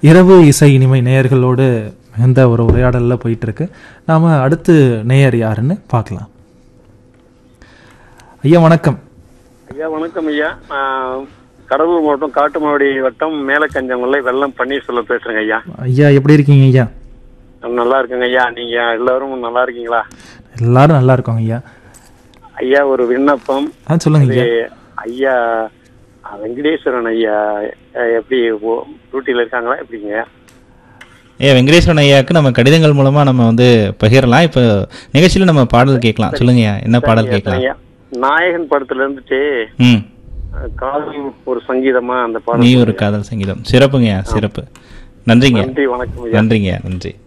இரவு இசை இனிமை நேயர்களோடு எந்த ஒரு உரையாடலில் போயிட்டு இருக்கு நாம அடுத்து நேயர் யாருன்னு பார்க்கலாம் ஐயா வணக்கம் ஐயா வணக்கம் ஐயா நான் கடலூர் மாவட்டம் காட்டுமாவடி வட்டம் மேலக்கஞ்சங்குள்ளை வெள்ளம் பன்னீர்செல்வம் பேசுறேங்க ஐயா ஐயா எப்படி இருக்கீங்க ஐயா நான் நல்லா இருக்கேங்க ஐயா நீங்க எல்லாரும் நல்லா இருக்கீங்களா எல்லாரும் நல்லா இருக்கோங்க ஐயா ஐயா ஒரு விண்ணப்பம் ஆ சொல்லுங்க இது ஐயா ஐயா அஹ், வெங்கடேஸ்வரன் ஐயா அஹ், எப்படி ஓ- டியூட்டில இருக்காங்களா எப்படிங்க ஏ வெங்கடேஸ்வரன் ஐயாவுக்கு நம்ம கடிதங்கள் மூலமா நம்ம வந்து பகிரலாம் இப்போ நிகழ்ச்சியில நம்ம பாடல் கேட்கலாம் சொல்லுங்கய்யா என்ன பாடல் கேட்கலாம் ஐயா நாயகன் படத்துல இருந்துட்டு ம் அஹ், காதல் ஒரு சங்கீதமா அந்த நீ பாடம் ஒரு காதல் சங்கீதம் சிறப்புங்கய்யா சிறப்பு நன்றிங்க நன்றி வணக்கம் ஐயா நன்றிங்கய்யா நன்றி